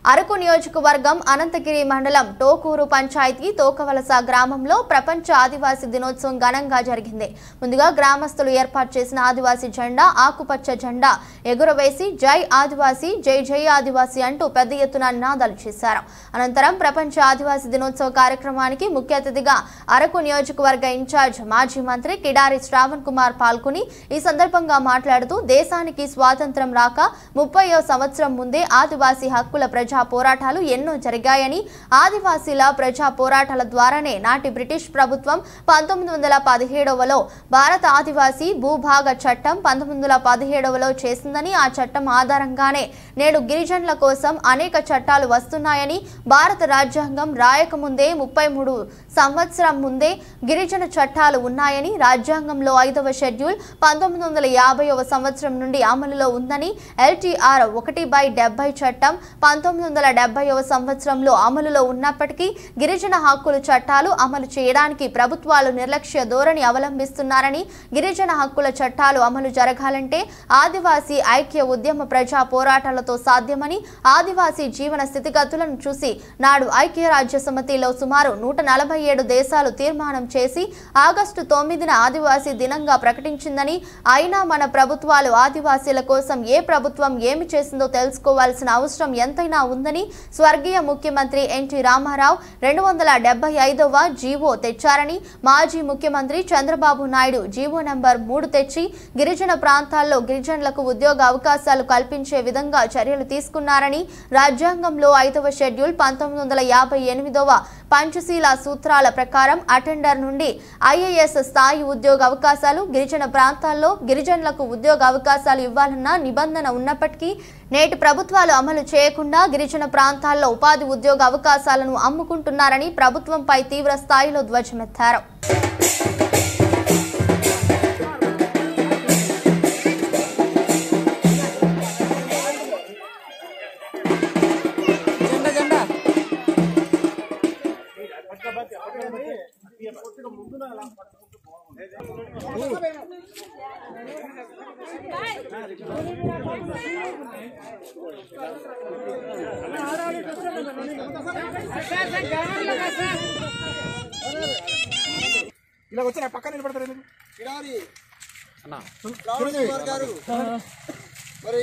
అరకు నియోజకవర్గం అనంతగిరి మండలం టోకూరు పంచాయతీ తోకవలస గ్రామంలో ప్రపంచ ఆదివాసీ దినోత్సవం ఘనంగా జరిగింది ముందుగా గ్రామస్తులు ఏర్పాటు చేసిన ఆదివాసీ జెండా ఆకుపచ్చ జెండా ఎగురవేసి జై ఆదివాసీ జై జై ఆదివాసీ అంటూ పెద్ద ఎత్తున నినాదాలు చేశారు అనంతరం ప్రపంచ ఆదివాసీ దినోత్సవ కార్యక్రమానికి ముఖ్య అతిథిగా అరకు నియోజకవర్గ ఇన్ఛార్జ్ మాజీ మంత్రి కిడారి శ్రావణ్ కుమార్ పాల్గొని ఈ సందర్భంగా మాట్లాడుతూ దేశానికి స్వాతంత్రం రాక ముప్పయో సంవత్సరం ముందే ఆదివాసీ హక్కుల ప్రజా పోరాటాలు ఎన్నో జరిగాయని ఆదివాసీల ప్రజా పోరాటాల ద్వారానే నాటి బ్రిటిష్ ప్రభుత్వం పంతొమ్మిది వందల పదిహేడవలో భారత ఆదివాసీ భూభాగ చట్టం పంతొమ్మిది వందల పదిహేడవలో చేసిందని ఆ చట్టం ఆధారంగానే నేడు గిరిజనుల కోసం అనేక చట్టాలు వస్తున్నాయని భారత రాజ్యాంగం రాయకముందే ముప్పై మూడు సంవత్సరం ముందే గిరిజన చట్టాలు ఉన్నాయని రాజ్యాంగంలో ఐదవ షెడ్యూల్ పంతొమ్మిది వందల యాభైవ సంవత్సరం నుండి అమలులో ఉందని ఎల్టీఆర్ ఒకటి బై డెబ్బై చట్టం పంతొమ్మిది వందల డెబ్బైవ సంవత్సరంలో అమలులో ఉన్నప్పటికీ గిరిజన హక్కుల చట్టాలు అమలు చేయడానికి ప్రభుత్వాలు నిర్లక్ష్య ధోరణి అవలంబిస్తున్నారని గిరిజన హక్కుల చట్టాలు అమలు జరగాలంటే ఆదివాసీ ఐక్య ఉద్యమ ప్రజా పోరాటాలతో సాధ్యమని ఆదివాసీ జీవన స్థితిగతులను చూసి నాడు ఐక్యరాజ్య సమితిలో సుమారు నూట నలభై ఏడు దేశాలు తీర్మానం చేసి ఆగస్టు తొమ్మిదిన ఆదివాసీ దినంగా ప్రకటించిందని అయినా మన ప్రభుత్వాలు ఆదివాసీల కోసం ఏ ప్రభుత్వం ఏమి చేసిందో తెలుసుకోవాల్సిన అవసరం ఎంతైనా ఉందని స్వర్గీయ ముఖ్యమంత్రి ఎన్టీ రామారావు రెండు వందల డెబ్బై ఐదవ జీవో తెచ్చారని మాజీ ముఖ్యమంత్రి చంద్రబాబు నాయుడు జీవో నంబర్ మూడు తెచ్చి గిరిజన ప్రాంతాల్లో గిరిజనులకు ఉద్యోగ అవకాశాలు కల్పించే విధంగా చర్యలు తీసుకున్నారని రాజ్యాంగంలో ఐదవ షెడ్యూల్ పంతొమ్మిది వందల యాభై ఎనిమిదవ పంచశీల సూత్రాల ప్రకారం అటెండర్ నుండి ఐఏఎస్ స్థాయి ఉద్యోగ అవకాశాలు గిరిజన ప్రాంతాల్లో గిరిజనులకు ఉద్యోగ అవకాశాలు ఇవ్వాలన్న నిబంధన ఉన్నప్పటికీ నేటి ప్రభుత్వాలు అమలు చేయకుండా గిరిజన ప్రాంతాల్లో ఉపాధి ఉద్యోగ అవకాశాలను అమ్ముకుంటున్నారని ప్రభుత్వంపై తీవ్ర స్థాయిలో ధ్వజమెత్తారు జెండా జెండా ఇలా వచ్చి నా పక్కన నిలబడతారు ఎందుకు కిడారి అన్నా రావణ్ కుమార్ గారు మరి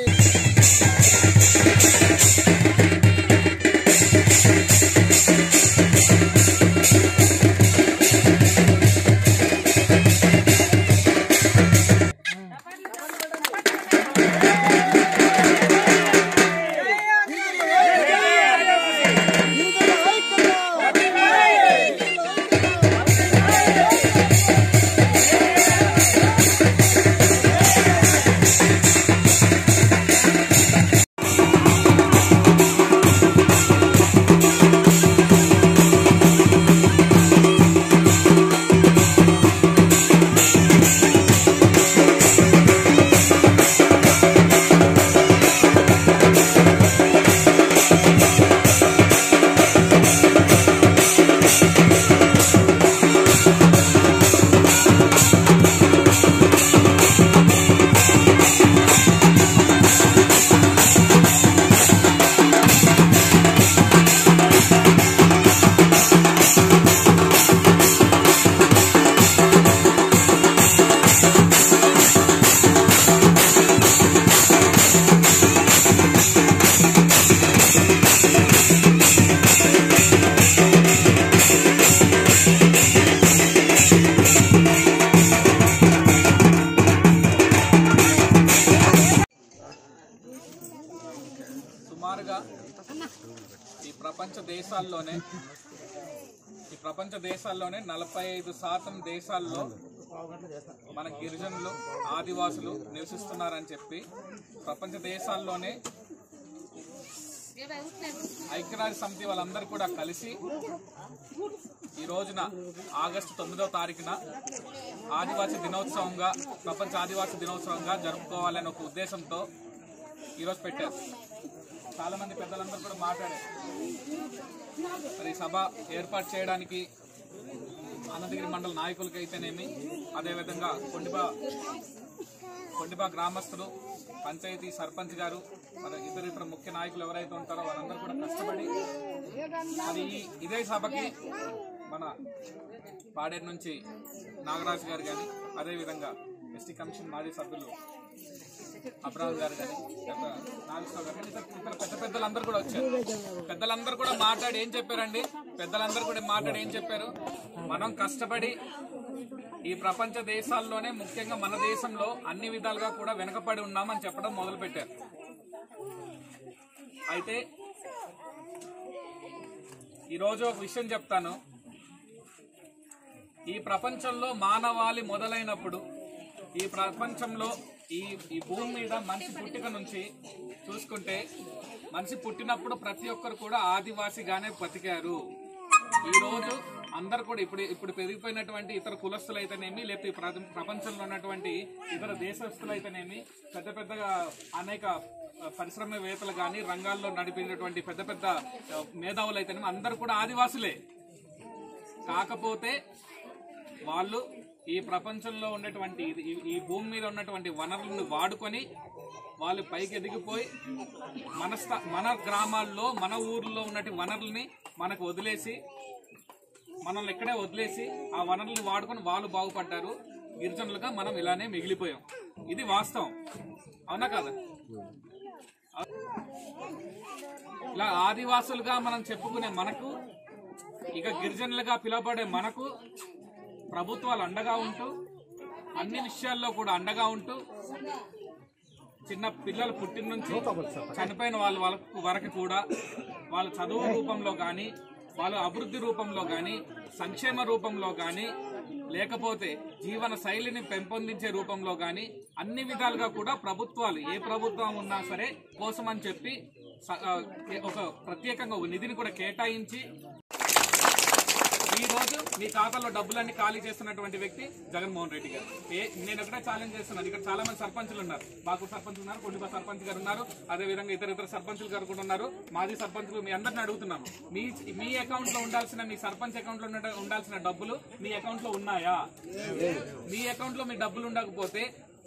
సుమారుగా ఈ ప్రపంచ దేశాల్లోనే ఈ ప్రపంచ దేశాల్లోనే నలభై ఐదు శాతం దేశాల్లో మన గిరిజనులు ఆదివాసులు నివసిస్తున్నారని చెప్పి ప్రపంచ దేశాల్లోనే ఐక్యరాజ్య సమితి వాళ్ళందరూ కూడా కలిసి ఈ రోజున ఆగస్టు తొమ్మిదవ తారీఖున ఆదివాసీ దినోత్సవంగా ప్రపంచ ఆదివాసీ దినోత్సవంగా జరుపుకోవాలనే ఒక ఉద్దేశంతో ఈరోజు పెట్టారు చాలా మంది పెద్దలందరూ కూడా మాట్లాడారు మరి సభ ఏర్పాటు చేయడానికి అనంతగిరి మండల నాయకులకి అయితేనేమి అదేవిధంగా కొండిపా కొండిపా గ్రామస్తులు పంచాయతీ సర్పంచ్ గారు మన ఇతర ఇతర ముఖ్య నాయకులు ఎవరైతే ఉంటారో వారందరూ కూడా కష్టపడి అది ఈ- ఇదే సభకి మన పాడేరు నుంచి నాగరాజు గారు కానీ అదేవిధంగా ఎస్టీ కమిషన్ మాజీ సభ్యులు అబ్రాహం గారు కానీ నాగేశ్వర గారు కానీ ఇతర ఇతర పెద్ద పెద్దలందరూ కూడా వచ్చారు పెద్దలందరూ కూడా మాట్లాడి ఏం చెప్పారండి పెద్దలందరూ కూడా మాట్లాడి ఏం చెప్పారు మనం కష్టపడి ఈ ప్రపంచ దేశాల్లోనే ముఖ్యంగా మన దేశంలో అన్ని విధాలుగా కూడా వెనకపడి ఉన్నామని చెప్పడం మొదలు పెట్టారు అయితే ఈరోజు ఒక విషయం చెప్తాను ఈ ప్రపంచంలో మానవాళి మొదలైనప్పుడు ఈ ప్రపంచంలో ఈ ఈ భూమి మీద మనిషి పుట్టిక నుంచి చూసుకుంటే మనిషి పుట్టినప్పుడు ప్రతి ఒక్కరు కూడా ఆదివాసిగానే బతికారు ఈ రోజు అందరు కూడా ఇప్పుడు ఇప్పుడు పెరిగిపోయినటువంటి ఇతర కులస్తులు అయితేనేమి లేకపోతే ఈ ప్ర- ప్రపంచంలో ఉన్నటువంటి ఇతర దేశస్తులు అయితేనేమి పెద్ద పెద్దగా అనేక ఆ, పరిశ్రమవేత్తలు కానీ రంగాల్లో నడిపినటువంటి పెద్ద పెద్ద ఆ, మేధావులు అయితేనేమి అందరు కూడా ఆదివాసులే కాకపోతే వాళ్ళు ఈ ప్రపంచంలో ఉన్నటువంటి ఇది- ఈ- ఈ భూమి మీద ఉన్నటువంటి వనరులను వాడుకొని వాళ్ళు పైకి ఎదిగిపోయి మన స్థ- మన గ్రామాల్లో మన ఊర్లో ఉన్నటువంటి వనరుల్ని మనకు వదిలేసి మనల్ని ఇక్కడే వదిలేసి ఆ వనరులను వాడుకొని వాళ్ళు బాగుపడ్డారు గిరిజనులుగా మనం ఇలానే మిగిలిపోయాం ఇది వాస్తవం అవునా కదా ఇలా ఆదివాసులుగా మనం చెప్పుకునే మనకు ఇక గిరిజనులుగా పిలువబడే మనకు ప్రభుత్వాలు అండగా ఉంటూ అన్ని విషయాల్లో కూడా అండగా ఉంటూ చిన్న పిల్లలు పుట్టిన నుంచి చనిపోయిన వాళ్ళ వాళ్ళకు వరకు కూడా వాళ్ళ చదువు రూపంలో కానీ వాళ్ళ అభివృద్ధి రూపంలో కానీ సంక్షేమ రూపంలో కానీ లేకపోతే జీవన శైలిని పెంపొందించే రూపంలో కానీ అన్ని విధాలుగా కూడా ప్రభుత్వాలు ఏ ప్రభుత్వం ఉన్నా సరే కోసమని చెప్పి స- ఆ, ఒక ప్రత్యేకంగా ఒక నిధిని కూడా కేటాయించి ఈ రోజు మీ ఖాతాలో డబ్బులన్నీ ఖాళీ చేస్తున్నటువంటి వ్యక్తి జగన్మోహన్ రెడ్డి గారు ఏ నేను ఒకటే ఛాలెంజ్ చేస్తున్నాను ఇక్కడ చాలా మంది సర్పంచులు ఉన్నారు బాకు సర్పంచ్ ఉన్నారు కొండిపా సర్పంచ్ గారు ఉన్నారు అదే విధంగా ఇతర ఇతర సర్పంచులు గారు కూడా ఉన్నారు మాజీ సర్పంచులు మీ అందరిని అడుగుతున్నాను మీ మీ అకౌంట్ లో ఉండాల్సిన మీ సర్పంచ్ అకౌంట్ లో ఉన్న- ఉండాల్సిన డబ్బులు మీ అకౌంట్ లో ఉన్నాయా మీ అకౌంట్ లో మీ డబ్బులు ఉండకపోతే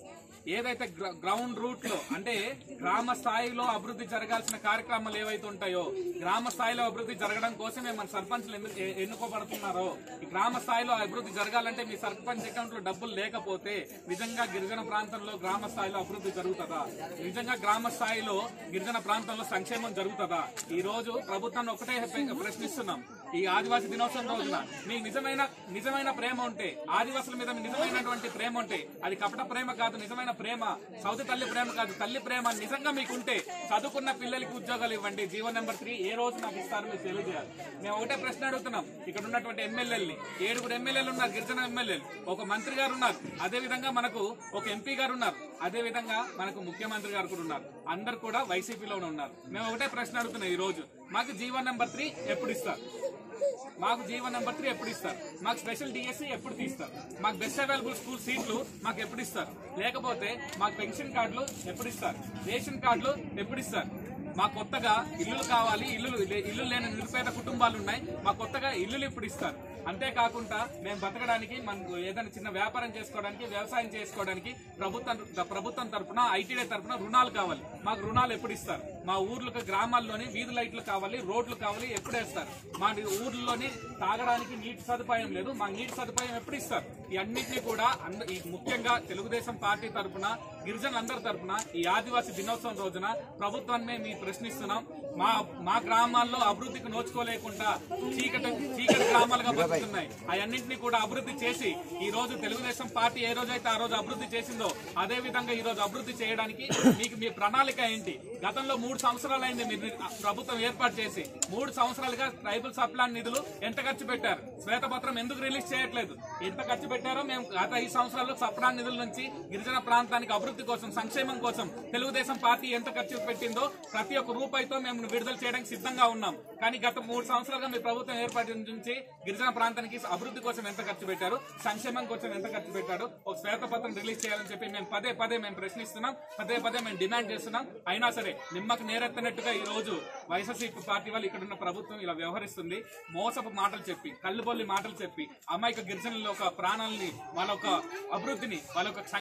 ఏదైతే గ్ర- గ్రౌండ్ రూట్ లో అంటే గ్రామ స్థాయిలో అభివృద్ధి జరగాల్సిన కార్యక్రమాలు ఏవైతే ఉంటాయో గ్రామ స్థాయిలో అభివృద్ధి జరగడం కోసమే మన సర్పంచ్లు ఎందుకు ఎ- ఎన్నుకోబడుతున్నారో ఈ గ్రామ స్థాయిలో అభివృద్ధి జరగాలంటే మీ సర్పంచ్ అకౌంట్ లో డబ్బులు లేకపోతే నిజంగా గిరిజన ప్రాంతంలో గ్రామ స్థాయిలో అభివృద్ధి జరుగుతుందా నిజంగా గ్రామ స్థాయిలో గిరిజన ప్రాంతంలో సంక్షేమం జరుగుతుందా ఈ రోజు ప్రభుత్వాన్ని ఒకటే హెచ్చ- ప్రశ్నిస్తున్నాం ఈ ఆదివాసీ దినోత్సవం రోజున మీకు నిజమైన నిజమైన ప్రేమ ఉంటే ఆదివాసుల మీద మీ నిజమైనటువంటి ప్రేమ ఉంటే అది కపట ప్రేమ కాదు నిజమైన ప్రేమ సౌతి తల్లి ప్రేమ కాదు తల్లి ప్రేమ నిజంగా మీకుంటే చదువుకున్న పిల్లలకి ఉద్యోగాలు ఇవ్వండి జీవో నెంబర్ త్రీ ఏ రోజు నాకు ఇస్తారు మీరు తెలియజేయాలి మేము ఒకటే ప్రశ్న అడుగుతున్నాం ఇక్కడ ఉన్నటువంటి ఎమ్మెల్యేలని ఏడుగురు ఎమ్మెల్యేలు ఉన్నారు గిరిజన ఎమ్మెల్యేలు ఒక మంత్రి గారు ఉన్నారు అదే విధంగా మనకు ఒక ఎంపీ గారు ఉన్నారు అదే విధంగా మనకు ముఖ్యమంత్రి గారు కూడా ఉన్నారు అందరు కూడా వైసీపీలోనే ఉన్నారు మేము ఒకటే ప్రశ్న అడుగుతున్నాం ఈ రోజు మాకు జీవో నెంబర్ త్రీ ఎప్పుడు ఇస్తారు మాకు జీవన్ నెంబర్ త్రీ ఎప్పుడు ఇస్తారు మాకు స్పెషల్ డిఎస్సి ఎప్పుడు తీస్తారు మాకు బెస్ట్ అవైలబుల్ స్కూల్ సీట్లు మాకు ఎప్పుడు ఇస్తారు లేకపోతే మాకు పెన్షన్ కార్డులు ఎప్పుడు ఇస్తారు రేషన్ కార్డులు ఎప్పుడు ఇస్తారు మా కొత్తగా ఇల్లులు కావాలి ఇల్లులు ఇల్లు లేని నిరుపేద కుటుంబాలు ఉన్నాయి మా కొత్తగా ఇల్లులు ఇప్పుడు ఇస్తారు అంతేకాకుండా మేము బతకడానికి మనకు ఏదైనా చిన్న వ్యాపారం చేసుకోవడానికి వ్యవసాయం చేసుకోవడానికి ప్రభుత్వం ప్రభుత్వం తరపున ఐటీడీ తరపున రుణాలు కావాలి మాకు రుణాలు ఎప్పుడు ఇస్తారు మా ఊర్లకు గ్రామాల్లోని వీధి లైట్లు కావాలి రోడ్లు కావాలి ఎప్పుడు వేస్తారు మా ఊర్లోని తాగడానికి నీటి సదుపాయం లేదు మా నీటి సదుపాయం ఎప్పుడు ఇస్తారు ఈ అన్నింటినీ కూడా అంద- ఈ ముఖ్యంగా తెలుగుదేశం పార్టీ తరపున గిరిజనులందరి తరపున ఈ ఆదివాసీ దినోత్సవం రోజున ప్రభుత్వాన్ని మేము ప్రశ్నిస్తున్నాం మా మా గ్రామాల్లో అభివృద్ధికి నోచుకోలేకుండా చీకటి చీకటి గ్రామాలుగా బతుకుతున్నాయి అవన్నింటినీ కూడా అభివృద్ధి చేసి ఈ రోజు తెలుగుదేశం పార్టీ ఏ రోజైతే ఆ రోజు అభివృద్ధి చేసిందో అదే విధంగా ఈ రోజు అభివృద్ధి చేయడానికి మీకు మీ ప్రణాళిక ఏంటి గతంలో మూడు సంవత్సరాలైంది మీరు ప్రభుత్వం ఏర్పాటు చేసి మూడు సంవత్సరాలుగా ట్రైబల్ సప్లాన్ నిధులు ఎంత ఖర్చు పెట్టారు శ్వేతపత్రం ఎందుకు రిలీజ్ చేయట్లేదు ఎంత ఖర్చు పెట్టారో మేము గత ఐదు సంవత్సరాల్లో సప్లాన్ నిధుల నుంచి గిరిజన ప్రాంతానికి అభివృద్ధి కోసం సంక్షేమం కోసం తెలుగుదేశం పార్టీ ఎంత ఖర్చు పెట్టిందో ప్రతి ఒక్క రూపాయితో మేము విడుదల చేయడానికి సిద్ధంగా ఉన్నాం కానీ గత మూడు సంవత్సరాలుగా మీ ప్రభుత్వం ఏర్పాటు నుంచి గిరిజన ప్రాంతానికి అభివృద్ధి కోసం ఎంత ఖర్చు పెట్టారు సంక్షేమం కోసం ఎంత ఖర్చు పెట్టారు ఒక శ్వేతపత్రం రిలీజ్ చేయాలని చెప్పి మేము పదే పదే మేము ప్రశ్నిస్తున్నాం పదే పదే మేము డిమాండ్ చేస్తున్నాం అయినా సరే నిమ్మకు నేరెత్తనట్టుగా ఈ రోజు వైఎస్ఆర్సీపీ పార్టీ వాళ్ళు ఇక్కడ ఉన్న ప్రభుత్వం ఇలా వ్యవహరిస్తుంది మోసపు మాటలు చెప్పి కళ్ళుబొల్లి మాటలు చెప్పి అమాయక గిరిజనుల ఒక ప్రాణాలని వాళ్ళ ఒక అభివృద్ధిని వాళ్ళ ఒక